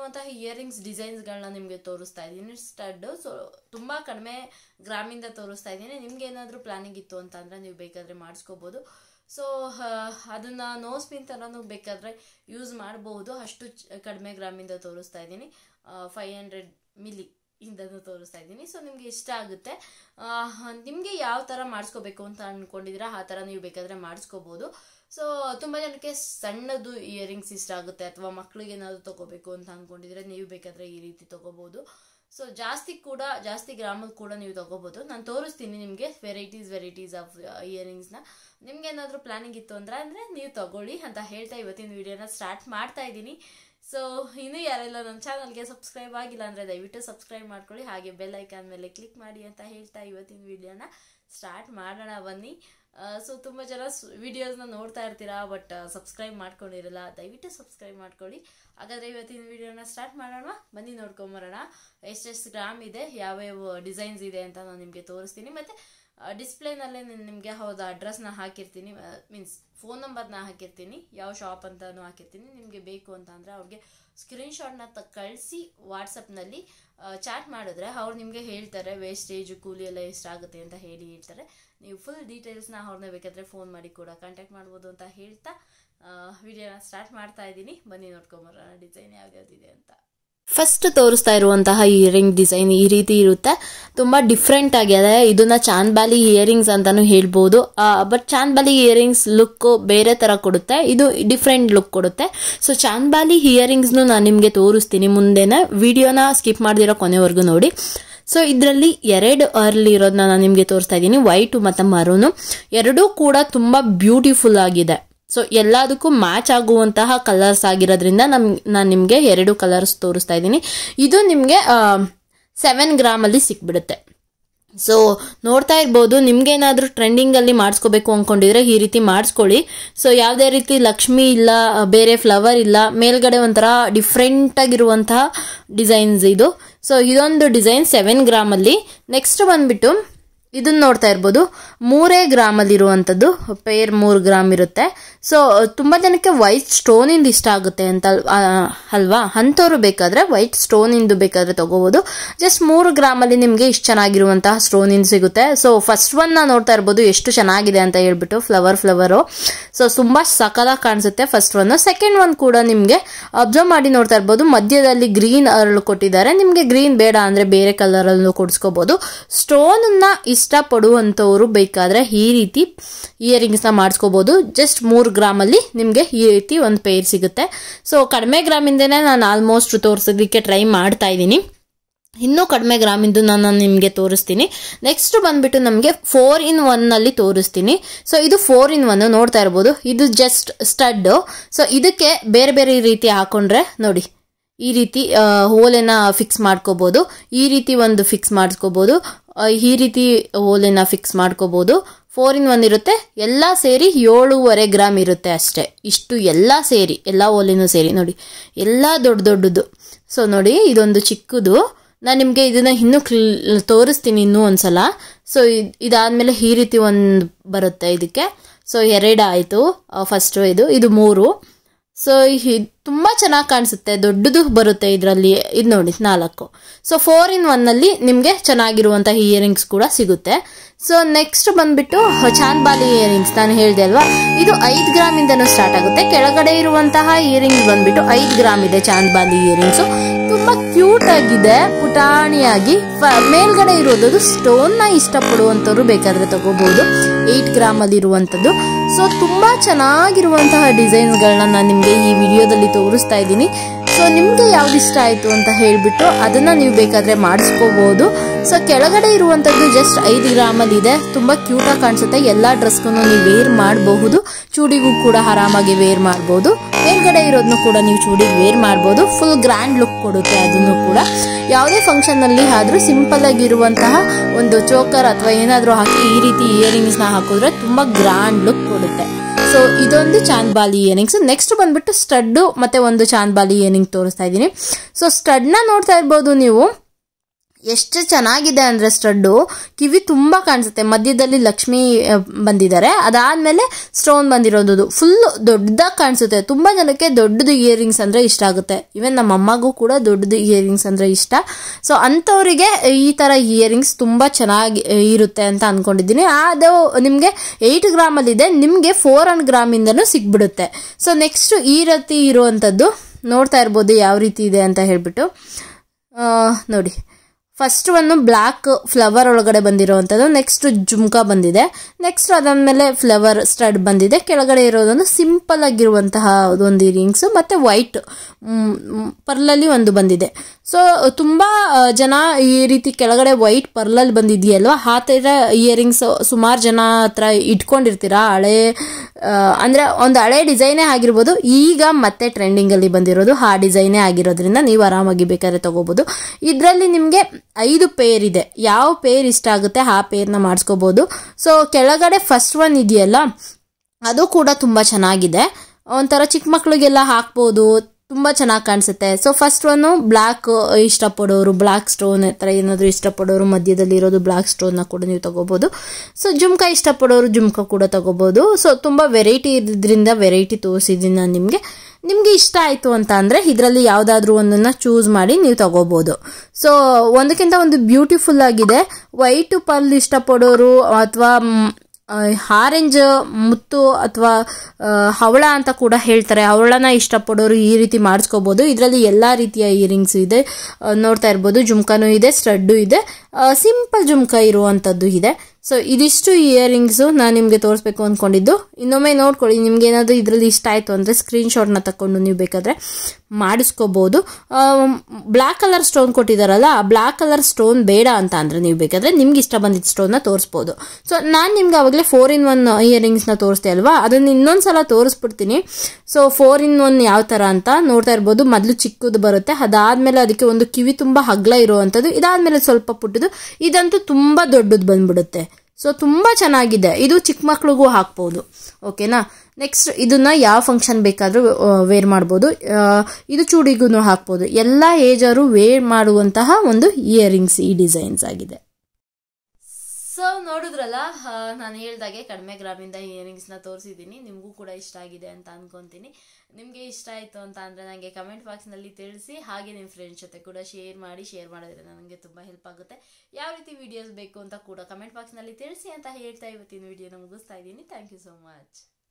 ಚೆನ್ನಾಗಿರುವಂತಹ earrings ಡಿಸೈನ್ಸ್ಗಳನ್ನ ನಿಮಗೆ ತೋರಿಸ್ತಾ ಇದ್ದೀನಿ ಸ್ಟಡ್ ಸೊ ತುಂಬ ಕಡಿಮೆ ಗ್ರಾಮಿಂದ ತೋರಿಸ್ತಾ ಇದ್ದೀನಿ ನಿಮ್ಗೆ ಏನಾದರೂ ಪ್ಲಾನಿಂಗ್ ಇತ್ತು ಅಂತ ಅಂದರೆ ನೀವು ಬೇಕಾದರೆ ಮಾಡಿಸ್ಕೋಬೋದು ಸೊ ಅದನ್ನು ನೋ ಸ್ಪಿನ್ ಥರನೂ ಬೇಕಾದರೆ ಯೂಸ್ ಮಾಡಬಹುದು ಅಷ್ಟು ಚ- ಕಡಿಮೆ ಗ್ರಾಮಿಂದ ತೋರಿಸ್ತಾ ಇದ್ದೀನಿ ಫೈವ್ ಹಂಡ್ರೆಡ್ ಮಿಲಿ ಇಂದನೂ ತೋರಿಸ್ತಾ ಇದ್ದೀನಿ ಸೊ ನಿಮಗೆ ಇಷ್ಟ ಆಗುತ್ತೆ ನಿಮಗೆ ಯಾವ ಥರ ಮಾಡಿಸ್ಕೋಬೇಕು ಅಂತ ಅಂದ್ಕೊಂಡಿದ್ದೀರಾ ಆ ಥರ ನೀವು ಬೇಕಾದರೆ ಮಾಡಿಸ್ಕೋಬೋದು ಸೊ ತುಂಬ ಜನಕ್ಕೆ ಸಣ್ಣದು ಇಯರಿಂಗ್ಸ್ ಇಷ್ಟ ಆಗುತ್ತೆ ಅಥವಾ ಮಕ್ಕಳಿಗೆ ಏನಾದರೂ ತೊಗೋಬೇಕು ಅಂತ ಅಂದ್ಕೊಂಡಿದ್ರೆ ನೀವು ಬೇಕಾದರೆ ಈ ರೀತಿ ತೊಗೋಬೋದು ಸೊ ಜಾಸ್ತಿ ಕೂಡ ಜಾಸ್ತಿ ಗ್ರಾಮಕ್ಕೆ ಕೂಡ ನೀವು ತೊಗೋಬೋದು ನಾನು ತೋರಿಸ್ತೀನಿ ನಿಮಗೆ ವೆರೈಟೀಸ್ ವೆರೈಟೀಸ್ ಆಫ್ ಇಯರಿಂಗ್ಸ್ನ ನಿಮ್ಗೆ ಏನಾದರೂ ಪ್ಲಾನಿಂಗ್ ಇತ್ತು ಅಂದರೆ ಅಂದರೆ ನೀವು ತಗೊಳ್ಳಿ ಅಂತ ಹೇಳ್ತಾ ಇವತ್ತಿನ ವಿಡಿಯೋನ ಸ್ಟಾರ್ಟ್ ಮಾಡ್ತಾ ಇದ್ದೀನಿ ಸೊ ಇನ್ನೂ ಯಾರೆಲ್ಲ ನನ್ನ ಚಾನಲ್ಗೆ ಸಬ್ಸ್ಕ್ರೈಬ್ ಆಗಿಲ್ಲ ಅಂದರೆ ದಯವಿಟ್ಟು ಸಬ್ಸ್ಕ್ರೈಬ್ ಮಾಡ್ಕೊಳ್ಳಿ ಹಾಗೆ ಬೆಲ್ ಐಕಾನ್ ಮೇಲೆ ಕ್ಲಿಕ್ ಮಾಡಿ ಅಂತ ಹೇಳ್ತಾ ಇವತ್ತಿನ ವಿಡಿಯೋನ ಸ್ಟಾರ್ಟ್ ಮಾಡೋಣ ಬನ್ನಿ ಸೊ ತುಂಬ ಜನ ವಿಡಿಯೋಸ್ನ ನೋಡ್ತಾ ಇರ್ತೀರಾ ಬಟ್ ಸಬ್ಸ್ಕ್ರೈಬ್ ಮಾಡ್ಕೊಂಡಿರಲ್ಲ ದಯವಿಟ್ಟು ಸಬ್ಸ್ಕ್ರೈಬ್ ಮಾಡ್ಕೊಳ್ಳಿ ಹಾಗಾದರೆ ಇವತ್ತಿನ ವಿಡಿಯೋನ ಸ್ಟಾರ್ಟ್ ಮಾಡೋಣ ಬನ್ನಿ ನೋಡ್ಕೊಂಬರೋಣ ಎಷ್ಟೆಷ್ಟು ಗ್ರಾಮ್ ಇದೆ ಯಾವ್ಯಾವ ಡಿಸೈನ್ಸ್ ಇದೆ ಅಂತ ನಾನು ನಿಮಗೆ ತೋರಿಸ್ತೀನಿ ಮತ್ತು ಡಿಸ್ಪ್ಲೇನಲ್ಲೇ ನಿಮಗೆ ಹೌದು ಅಡ್ರೆಸ್ನ ಹಾಕಿರ್ತೀನಿ ಮೀನ್ಸ್ ಫೋನ್ ನಂಬರ್ನ ಹಾಕಿರ್ತೀನಿ ಯಾವ ಶಾಪ್ ಅಂತಲೂ ಹಾಕಿರ್ತೀನಿ ನಿಮಗೆ ಬೇಕು ಅಂತ ಅಂದರೆ ಅವ್ರಿಗೆ ಸ್ಕ್ರೀನ್ಶಾಟ್ನ ತ ಕಳಿಸಿ ವಾಟ್ಸಪ್ನಲ್ಲಿ ಚಾಟ್ ಮಾಡಿದ್ರೆ ಅವ್ರು ನಿಮಗೆ ಹೇಳ್ತಾರೆ ವೇಸ್ಟೇಜು ಕೂಲಿ ಎಲ್ಲ ಎಷ್ಟಾಗುತ್ತೆ ಅಂತ ಹೇಳಿ ಹೇಳ್ತಾರೆ ನೀವು ಫುಲ್ ಡೀಟೇಲ್ಸ್ನ ಅವ್ರನ್ನ ಬೇಕಾದರೆ ಫೋನ್ ಮಾಡಿ ಕೂಡ ಕಾಂಟ್ಯಾಕ್ಟ್ ಮಾಡ್ಬೋದು ಅಂತ ಹೇಳ್ತಾ ವಿಡಿಯೋನ ಸ್ಟಾರ್ಟ್ ಮಾಡ್ತಾ ಇದ್ದೀನಿ ಬನ್ನಿ ನೋಡ್ಕೊಂಬರೋಣ ಡಿಸೈನ್ ಯಾವ್ದ್ಯಾವ್ದಿದೆ ಅಂತ ಫಸ್ಟ್ ತೋರಿಸ್ತಾ ಇರುವಂತಹ ಇಯರಿಂಗ್ ಡಿಸೈನ್ ಈ ರೀತಿ ಇರುತ್ತೆ ತುಂಬಾ ಡಿಫ್ರೆಂಟ್ ಆಗಿದೆ ಇದನ್ನ ಚಾಂದ್ಬಾಲಿ ಇಯರಿಂಗ್ಸ್ ಅಂತಾನು ಹೇಳ್ಬೋದು ಬಟ್ ಚಾಂದ್ಬಾಲಿ ಇಯರಿಂಗ್ಸ್ ಲುಕ್ ಬೇರೆ ತರ ಕೊಡುತ್ತೆ ಇದು ಡಿಫ್ರೆಂಟ್ ಲುಕ್ ಕೊಡುತ್ತೆ ಸೊ ಚಾಂದ್ಬಾಲಿ ಇಯರಿಂಗ್ಸ್ನು ನಾನು ನಿಮಗೆ ತೋರಿಸ್ತೀನಿ ಮುಂದೆನೆ ವಿಡಿಯೋನ ಸ್ಕಿಪ್ ಮಾಡದಿರೋ ಕೊನೆವರೆಗೂ ನೋಡಿ ಸೊ ಇದರಲ್ಲಿ ಎರಡು ಅರ್ಲ್ ಇರೋದನ್ನ ನಾನು ನಿಮಗೆ ತೋರಿಸ್ತಾ ಇದ್ದೀನಿ ವೈಟ್ ಮತ್ತು ಮರೂನು ಎರಡೂ ಕೂಡ ತುಂಬ ಬ್ಯೂಟಿಫುಲ್ ಆಗಿದೆ ಸೊ ಎಲ್ಲದಕ್ಕೂ ಮ್ಯಾಚ್ ಆಗುವಂತಹ ಕಲರ್ಸ್ ಆಗಿರೋದ್ರಿಂದ ನಮ್ ನಾನು ನಿಮಗೆ ಎರಡು ಕಲರ್ಸ್ ತೋರಿಸ್ತಾ ಇದ್ದೀನಿ ಇದು ನಿಮಗೆ ಸೆವೆನ್ ಗ್ರಾಮಲ್ಲಿ ಸಿಕ್ಬಿಡುತ್ತೆ ಸೊ ನೋಡ್ತಾ ಇರ್ಬೋದು ನಿಮ್ಗೇನಾದ್ರೂ ಟ್ರೆಂಡಿಂಗ್ ಅಲ್ಲಿ ಮಾಡಿಸ್ಕೋಬೇಕು ಅನ್ಕೊಂಡಿದ್ರೆ ಈ ರೀತಿ ಮಾಡಿಸ್ಕೊಳ್ಳಿ ಸೊ ಯಾವುದೇ ರೀತಿ ಲಕ್ಷ್ಮಿ ಇಲ್ಲ ಬೇರೆ ಫ್ಲವರ್ ಇಲ್ಲ ಮೇಲ್ಗಡೆ ಒಂಥರ ಡಿಫ್ರೆಂಟ್ ಆಗಿರುವಂತಹ ಡಿಸೈನ್ಸ್ ಇದು ಸೊ ಇದೊಂದು ಡಿಸೈನ್ ಸೆವೆನ್ ಗ್ರಾಮಲ್ಲಿ ನೆಕ್ಸ್ಟ್ ಬಂದ್ಬಿಟ್ಟು ಇದನ್ನ ನೋಡ್ತಾ ಇರ್ಬೋದು ಮೂರೇ ಗ್ರಾಮಲ್ಲಿ ಇರುವಂಥದ್ದು ಪೇರ್ ಮೂರು ಗ್ರಾಮ್ ಇರುತ್ತೆ ಸೊ ತುಂಬ ಜನಕ್ಕೆ ವೈಟ್ ಸ್ಟೋನಿಂದ ಇಷ್ಟ ಆಗುತ್ತೆ ಅಂತ ಅಲ್- ಆ, ಅಲ್ವಾ ಅಂಥವ್ರು ಬೇಕಾದರೆ ವೈಟ್ ಸ್ಟೋನಿಂದು ಬೇಕಾದರೆ ತಗೋಬೋದು ಜಸ್ಟ್ ಮೂರು ಗ್ರಾಮಲ್ಲಿ ನಿಮಗೆ ಇಷ್ಟು ಚೆನ್ನಾಗಿರುವಂತಹ ಸ್ಟೋನಿಂದ ಸಿಗುತ್ತೆ ಸೊ ಫಸ್ಟ್ ಒನ್ ನೋಡ್ತಾ ಇರ್ಬೋದು ಎಷ್ಟು ಚೆನ್ನಾಗಿದೆ ಅಂತ ಹೇಳ್ಬಿಟ್ಟು ಫ್ಲವರ್ ಫ್ಲವರು ಸೊ ತುಂಬ ಸಕಲಾಗಿ ಕಾಣಿಸುತ್ತೆ ಫಸ್ಟ್ ಒನ್ ಸೆಕೆಂಡ್ ಒನ್ ಕೂಡ ನಿಮಗೆ ಅಬ್ಸರ್ವ್ ಮಾಡಿ ನೋಡ್ತಾ ಇರ್ಬೋದು ಮಧ್ಯದಲ್ಲಿ ಗ್ರೀನ್ ಅರಳು ಕೊಟ್ಟಿದ್ದಾರೆ ನಿಮಗೆ ಗ್ರೀನ್ ಬೇಡ ಅಂದರೆ ಬೇರೆ ಕಲರಲ್ಲೂ ಕೊಡಿಸ್ಕೋಬೋದು ಸ್ಟೋನನ್ನ ಇಷ್ಟಪಡುವಂಥವ್ರು ಬೇಕಾದರೆ ಈ ರೀತಿ ಇಯರಿಂಗ್ಸ್ನ ಮಾಡಿಸ್ಕೋಬೋದು ಜಸ್ಟ್ ಮೂರು ಗ್ರಾಮಲ್ಲಿ ನಿಮಗೆ ಈ ರೀತಿ ಒಂದು ಪೇರ್ ಸಿಗುತ್ತೆ ಸೊ ಕಡಿಮೆ ಗ್ರಾಮಿಂದನೇ ನಾನು ಆಲ್ಮೋಸ್ಟ್ ತೋರಿಸೋದಕ್ಕೆ ಟ್ರೈ ಮಾಡ್ತಾ ಇದ್ದೀನಿ ಇನ್ನೂ ಕಡಿಮೆ ಗ್ರಾಮಿಂದು ನಾನು ನಿಮಗೆ ತೋರಿಸ್ತೀನಿ ನೆಕ್ಸ್ಟ್ ಬಂದ್ಬಿಟ್ಟು ನಮಗೆ ಫೋರ್ ಇನ್ ಒನ್ನಲ್ಲಿ ತೋರಿಸ್ತೀನಿ ಸೊ ಇದು ಫೋರ್ ಇನ್ ಒನ್ ನೋಡ್ತಾ ಇರ್ಬೋದು ಇದು ಜಸ್ಟ್ ಸ್ಟಡ್ ಸೊ ಇದಕ್ಕೆ ಬೇರೆ ಬೇರೆ ರೀತಿ ಹಾಕೊಂಡ್ರೆ ನೋಡಿ ಈ ರೀತಿ ಓಲೆನ ಫಿಕ್ಸ್ ಮಾಡ್ಕೋಬೋದು ಈ ರೀತಿ ಒಂದು ಫಿಕ್ಸ್ ಮಾಡಿಸ್ಕೋಬೋದು ಆ, ಈ ರೀತಿ ಓಲೆನ ಫಿಕ್ಸ್ ಮಾಡ್ಕೋಬೋದು ಫೋರ್ ಇನ್ ಒನ್ ಇರುತ್ತೆ ಎಲ್ಲ ಸೇರಿ ಏಳೂವರೆ ಗ್ರಾಮ್ ಇರುತ್ತೆ ಅಷ್ಟೇ ಇಷ್ಟು ಎಲ್ಲ ಸೇರಿ ಎಲ್ಲ ಓಲೆನೂ ಸೇರಿ ನೋಡಿ ಎಲ್ಲ ದೊಡ್ಡ ದೊಡ್ಡದು ಸೊ ನೋಡಿ ಇದೊಂದು ಚಿಕ್ಕದು ನಾನು ನಿಮಗೆ ಇದನ್ನ ಇನ್ನೂ ಕ್ಲ್ ತೋರಿಸ್ತೀನಿ ಇನ್ನೂ ಒಂದ್ಸಲ ಸೊ ಇದಾದ್ಮೇಲೆ ಈ ರೀತಿ ಒಂದು ಬರುತ್ತೆ ಇದಕ್ಕೆ ಸೊ ಎರಡು ಆಯಿತು ಫಸ್ಟ್ ಇದು ಇದು ಮೂರು ಸೊ ತುಂಬ ಚೆನ್ನಾಗಿ ಕಾಣಿಸುತ್ತೆ ದೊಡ್ಡದು ಬರುತ್ತೆ ಇದರಲ್ಲಿ ಇದು ನೋಡಿ ನಾಲ್ಕು ಸೊ ಫೋರ್ ಇನ್ ಒನ್ನಲ್ಲಿ ನಿಮಗೆ ಚೆನ್ನಾಗಿರುವಂತಹ ಇಯರಿಂಗ್ಸ್ ಕೂಡ ಸಿಗುತ್ತೆ ಸೊ ನೆಕ್ಸ್ಟ್ ಬಂದ್ಬಿಟ್ಟು ಚಾಂದ್ಬಾಲಿ ಇಯರಿಂಗ್ಸ್ ನಾನು ಹೇಳಿದೆ ಅಲ್ವಾ ಇದು ಐದು ಗ್ರಾಮಿಂದನೂ ಸ್ಟಾರ್ಟ್ ಆಗುತ್ತೆ ಕೆಳಗಡೆ ಇರುವಂತಹ ಇಯರಿಂಗ್ಸ್ ಬಂದ್ಬಿಟ್ಟು ಐದು ಗ್ರಾಮ್ ಇದೆ ಚಾಂದ್ಬಾಲಿ ಇಯರಿಂಗ್ಸು ತುಂಬಾ ಕ್ಯೂಟ್ ಆಗಿದೆ ಪುಟಾಣಿಯಾಗಿ ಫ- ಮೇಲ್ಗಡೆ ಇರೋದು ಸ್ಟೋನ್ ನ ಇಷ್ಟಪಡುವಂತವ್ರು ಬೇಕಾದ್ರೆ ತಗೋಬಹುದು ಏಟ್ ಗ್ರಾಮ್ ಅಲ್ಲಿ ಇರುವಂತದ್ದು ಸೊ ತುಂಬಾ ಚೆನ್ನಾಗಿರುವಂತಹ ಡಿಸೈನ್ಸ್ ಗಳನ್ನ ನಾನು ನಿಮ್ಗೆ ಈ ವಿಡಿಯೋದಲ್ಲಿ ತೋರಿಸ್ತಾ ಇದ್ದೀನಿ ಸೊ ನಿಮ್ಗೆ ಯಾವ್ದು ಇಷ್ಟ ಆಯ್ತು ಅಂತ ಹೇಳ್ಬಿಟ್ಟು ಅದನ್ನ ನೀವು ಬೇಕಾದ್ರೆ ಮಾಡಿಸ್ಕೋಬಹುದು ಸೊ ಕೆಳಗಡೆ ಇರುವಂತದ್ದು ಜಸ್ಟ್ ಐದು ಗ್ರಾಮ್ ಅಲ್ಲಿ ಇದೆ ತುಂಬಾ ಕ್ಯೂಟ್ ಆಗಿ ಕಾಣಿಸುತ್ತೆ ಎಲ್ಲಾ ಡ್ರೆಸ್ಗೂ ನೀವು ವೇರ್ ಮಾಡಬಹುದು ಚೂಡಿಗೂ ಕೂಡ ಆರಾಮಾಗಿ ವೇರ್ ಮಾಡಬಹುದು ಮೇಲ್ಗಡೆ ಇರೋದನ್ನು ಕೂಡ ನೀವು ಚೂಡಿಗೆ ವೇರ್ ಮಾಡಬಹುದು ಫುಲ್ ಗ್ರ್ಯಾಂಡ್ ಲುಕ್ ಕೊಡುತ್ತೆ ಅದನ್ನು ಕೂಡ ಯಾವುದೇ ಫಂಕ್ಷನ್ ಅಲ್ಲಿ ಆದ್ರೂ ಸಿಂಪಲ್ ಆಗಿರುವಂತಹ ಒಂದು ಚೋಕರ್ ಅಥವಾ ಏನಾದ್ರೂ ಹಾಕಿ ಈ ರೀತಿ ಇಯರಿಂಗ್ಸ್ ನ ಹಾಕಿದ್ರೆ ತುಂಬಾ ಗ್ರ್ಯಾಂಡ್ ಲುಕ್ ಕೊಡುತ್ತೆ ಸೊ ಇದೊಂದು ಚಾಂದ್ಬಾಲಿ ಇಯರಿಂಗ್ಸ್ ನೆಕ್ಸ್ಟ್ ಬಂದ್ಬಿಟ್ಟು ಸ್ಟಡ್ ಮತ್ತೆ ಒಂದು ಚಾಂದ್ಬಾಲಿ ಇಯರಿಂಗ್ ತೋರಿಸ್ತಾ ಇದ್ದೀನಿ ಸೊ ಸ್ಟಡ್ ನ ನೋಡ್ತಾ ಇರ್ಬೋದು ನೀವು ಎಷ್ಟು ಚೆನ್ನಾಗಿದೆ ಅಂದರೆ ಸ್ಟಡ್ಡು ಕಿವಿ ತುಂಬ ಕಾಣಿಸುತ್ತೆ ಮಧ್ಯದಲ್ಲಿ ಲಕ್ಷ್ಮಿ ಆ, ಬಂದಿದ್ದಾರೆ ಅದಾದಮೇಲೆ ಸ್ಟೋನ್ ಬಂದಿರೋದು ಫುಲ್ ದೊಡ್ಡದಾಗಿ ಕಾಣಿಸುತ್ತೆ ತುಂಬ ಜನಕ್ಕೆ ದೊಡ್ಡದು ಇಯರಿಂಗ್ಸ್ ಅಂದರೆ ಇಷ್ಟ ಆಗುತ್ತೆ ಈವನ್ ನಮ್ಮ ಅಮ್ಮಗೂ ಕೂಡ ದೊಡ್ಡದು ಇಯರಿಂಗ್ಸ್ ಅಂದರೆ ಇಷ್ಟ ಸೊ ಅಂಥವರಿಗೆ ಈ ಥರ ಇಯರಿಂಗ್ಸ್ ತುಂಬ ಚೆನ್ನಾಗಿ ಇರುತ್ತೆ ಅಂತ ಅಂದ್ಕೊಂಡಿದ್ದೀನಿ ಅದು ನಿಮಗೆ ಏಯ್ಟ್ ಗ್ರಾಮಲ್ಲಿದೆ ನಿಮಗೆ ಫೋರ್ ಹಂಡ್ ಗ್ರಾಮಿಂದನೂ ಸಿಗ್ಬಿಡುತ್ತೆ ಸೊ ನೆಕ್ಸ್ಟ್ ಈ ರೀತಿ ಇರುವಂಥದ್ದು ನೋಡ್ತಾ ಇರ್ಬೋದು ಯಾವ ರೀತಿ ಇದೆ ಅಂತ ಹೇಳ್ಬಿಟ್ಟು ಆ, ನೋಡಿ ಫಸ್ಟ್ ಒಂದು ಬ್ಲ್ಯಾಕ್ ಫ್ಲವರ್ ಒಳಗಡೆ ಬಂದಿರುವಂಥದ್ದು ನೆಕ್ಸ್ಟ್ ಜುಮ್ಕಾ ಬಂದಿದೆ ನೆಕ್ಸ್ಟ್ ಅದಾದಮೇಲೆ ಫ್ಲವರ್ ಸ್ಟಡ್ ಬಂದಿದೆ ಕೆಳಗಡೆ ಇರೋದೊಂದು ಸಿಂಪಲ್ ಆಗಿರುವಂತಹ ಒಂದು ಇಯರಿಂಗ್ಸು ಮತ್ತು ವೈಟ್ ಪರ್ಲಲ್ಲಿ ಒಂದು ಬಂದಿದೆ ಸೊ ತುಂಬ ಜನ ಈ ರೀತಿ ಕೆಳಗಡೆ ವೈಟ್ ಪರ್ಲಲ್ಲಿ ಬಂದಿದೆಯಲ್ವ ಆ ಥರ ಇಯರಿಂಗ್ಸ್ ಸುಮಾರು ಜನ ಹತ್ರ ಇಟ್ಕೊಂಡಿರ್ತೀರಾ ಹಳೆ ಆ, ಅಂದ್ರೆ ಒಂದು ಹಳೆ ಡಿಸೈನೇ ಆಗಿರ್ಬೋದು ಈಗ ಮತ್ತೆ ಟ್ರೆಂಡಿಂಗಲ್ಲಿ ಬಂದಿರೋದು ಆ ಡಿಸೈನೇ ಆಗಿರೋದ್ರಿಂದ ನೀವು ಆರಾಮಾಗಿ ಬೇಕಾದ್ರೆ ತಗೋಬೋದು ಇದರಲ್ಲಿ ನಿಮಗೆ ಐದು ಪೇರ್ ಇದೆ ಯಾವ ಪೇರ್ ಇಷ್ಟ ಆಗುತ್ತೆ ಆ ಪೇರ್ನ ಮಾಡಿಸ್ಕೋಬೋದು ಸೊ ಕೆಳಗಡೆ ಫಸ್ಟ್ ಒನ್ ಇದೆಯಲ್ಲ ಅದು ಕೂಡ ತುಂಬ ಚೆನ್ನಾಗಿದೆ ಒಂಥರ ಚಿಕ್ಕ ಮಕ್ಳಿಗೆಲ್ಲ ಹಾಕ್ಬೋದು ತುಂಬ ಚೆನ್ನಾಗಿ ಕಾಣಿಸುತ್ತೆ ಸೊ ಫಸ್ಟ್ ಒನ್ನು ಬ್ಲ್ಯಾಕ್ ಇಷ್ಟಪಡೋರು ಬ್ಲ್ಯಾಕ್ ಸ್ಟೋನ್ ಥರ ಏನಾದರೂ ಇಷ್ಟಪಡೋರು ಮಧ್ಯದಲ್ಲಿ ಇರೋದು ಬ್ಲ್ಯಾಕ್ ಸ್ಟೋನ್ನ ಕೂಡ ನೀವು ತಗೋಬೋದು ಸೊ ಜುಮ್ಕಾ ಇಷ್ಟಪಡೋರು ಜುಮ್ಕಾ ಕೂಡ ತಗೋಬೋದು ಸೊ ತುಂಬ ವೆರೈಟಿ ಇದ್ರಿಂದ ವೆರೈಟಿ ತೋರಿಸಿದ್ದೀನಿ ನಾನು ನಿಮಗೆ ನಿಮಗೆ ಇಷ್ಟ ಆಯಿತು ಅಂತ ಅಂದರೆ ಇದರಲ್ಲಿ ಯಾವುದಾದ್ರೂ ಒಂದನ್ನು ಚೂಸ್ ಮಾಡಿ ನೀವು ತಗೋಬೋದು ಸೊ ಒಂದಕ್ಕಿಂತ ಒಂದು ಬ್ಯೂಟಿಫುಲ್ ಆಗಿದೆ ವೈಟು ಪಲ್ ಇಷ್ಟಪಡೋರು ಅಥವಾ ಆರೆಂಜ್ ಮುತ್ತು ಅಥವಾ ಹವಳ ಅಂತ ಕೂಡ ಹೇಳ್ತಾರೆ ಹವಳನ ಇಷ್ಟಪಡೋರು ಈ ರೀತಿ ಮಾಡಿಸ್ಕೋಬೋದು ಇದರಲ್ಲಿ ಎಲ್ಲ ರೀತಿಯ ಇಯರಿಂಗ್ಸ್ ಇದೆ ಆ, ನೋಡ್ತಾ ಇರ್ಬೋದು ಜುಮ್ಕಾನು ಇದೆ ಸ್ಟಡ್ಡು ಇದೆ ಸಿಂಪಲ್ ಜುಮ್ಕಾ ಇರುವಂಥದ್ದು ಇದೆ ಸೊ ಇದಿಷ್ಟು ಇಯರಿಂಗ್ಸು ನಾನು ನಿಮಗೆ ತೋರಿಸ್ಬೇಕು ಅಂದ್ಕೊಂಡಿದ್ದು ಇನ್ನೊಮ್ಮೆ ನೋಡ್ಕೊಳ್ಳಿ ನಿಮ್ಗೆ ಏನಾದರೂ ಇದರಲ್ಲಿ ಇಷ್ಟ ಆಯಿತು ಅಂದರೆ ಸ್ಕ್ರೀನ್ಶಾಟ್ನ ತಗೊಂಡು ನೀವು ಬೇಕಾದರೆ ಮಾಡಿಸ್ಕೋಬೋದು ಬ್ಲ್ಯಾಕ್ ಕಲರ್ ಸ್ಟೋನ್ ಕೊಟ್ಟಿದ್ದಾರಲ್ಲ ಆ ಬ್ಲ್ಯಾಕ್ ಕಲರ್ ಸ್ಟೋನ್ ಬೇಡ ಅಂತ ಅಂದರೆ ನೀವು ಬೇಕಾದರೆ ನಿಮ್ಗೆ ಇಷ್ಟ ಬಂದಿದ್ದ ಸ್ಟೋನ್ನ ತೋರಿಸ್ಬೋದು ಸೊ ನಾನು ನಿಮ್ಗೆ ಅವಾಗಲೇ ಫೋರ್ ಇನ್ ಒನ್ ಇಯರಿಂಗ್ಸ್ನ ತೋರಿಸ್ದೆ ಅಲ್ವಾ ಅದನ್ನು ಇನ್ನೊಂದು ಸಲ ತೋರಿಸ್ಬಿಡ್ತೀನಿ ಸೊ ಫೋರ್ ಇನ್ ಒನ್ ಯಾವ ಥರ ಅಂತ ನೋಡ್ತಾ ಇರ್ಬೋದು ಮೊದಲು ಚಿಕ್ಕದು ಬರುತ್ತೆ ಅದಾದಮೇಲೆ ಅದಕ್ಕೆ ಒಂದು ಕಿವಿ ತುಂಬ ಹಗ್ಲ ಇರುವಂಥದ್ದು ಇದಾದಮೇಲೆ ಸ್ವಲ್ಪ ಪುಟ್ಟದು ಇದಂತೂ ತುಂಬ ದೊಡ್ಡದು ಬಂದ್ಬಿಡುತ್ತೆ ಸೊ ತುಂಬ ಚೆನ್ನಾಗಿದೆ ಇದು ಚಿಕ್ಕ ಮಕ್ಳಿಗೂ ಹಾಕ್ಬೋದು ಓಕೆನಾ ನೆಕ್ಸ್ಟ್ ಇದನ್ನ ಯಾವ ಫಂಕ್ಷನ್ ಬೇಕಾದರೂ ವೇರ್ ಮಾಡ್ಬೋದು ಆ, ಇದು ಚೂಡಿಗೂ ಹಾಕ್ಬೋದು ಎಲ್ಲ ಏಜರು ವೇರ್ ಮಾಡುವಂತಹ ಒಂದು ಇಯರಿಂಗ್ಸ್ ಈ ಡಿಸೈನ್ಸ್ ಆಗಿದೆ ಸೊ ನೋಡಿದ್ರಲ್ಲ ಆ, ನಾನು ಹೇಳ್ದಾಗೆ ಕಡಿಮೆ ಗ್ರಾಮಿಂದ ಇಯರಿಂಗ್ಸ್ನ ತೋರಿಸಿದ್ದೀನಿ ನಿಮಗೂ ಕೂಡ ಇಷ್ಟ ಆಗಿದೆ ಅಂತ ಅನ್ಕೊಂತೀನಿ ನಿಮಗೆ ಇಷ್ಟ ಆಯಿತು ಅಂತ ಅಂದರೆ ನನಗೆ ಕಮೆಂಟ್ ಬಾಕ್ಸ್ನಲ್ಲಿ ತಿಳಿಸಿ ಹಾಗೆ ನಿಮ್ಮ ಫ್ರೆಂಡ್ಸ್ ಜೊತೆ ಕೂಡ ಶೇರ್ ಮಾಡಿ ಶೇರ್ ಮಾಡಿದ್ರೆ ನನಗೆ ತುಂಬ ಹೆಲ್ಪ್ ಆಗುತ್ತೆ ಯಾವ ರೀತಿ ವಿಡಿಯೋಸ್ ಬೇಕು ಅಂತ ಕೂಡ ಕಮೆಂಟ್ ಬಾಕ್ಸ್ನಲ್ಲಿ ತಿಳಿಸಿ ಅಂತ ಹೇಳ್ತಾ ಇವತ್ತಿನ ವಿಡಿಯೋನ ಮುಗಿಸ್ತಾ ಇದ್ದೀನಿ ಥ್ಯಾಂಕ್ ಯು ಸೋ ಮಚ್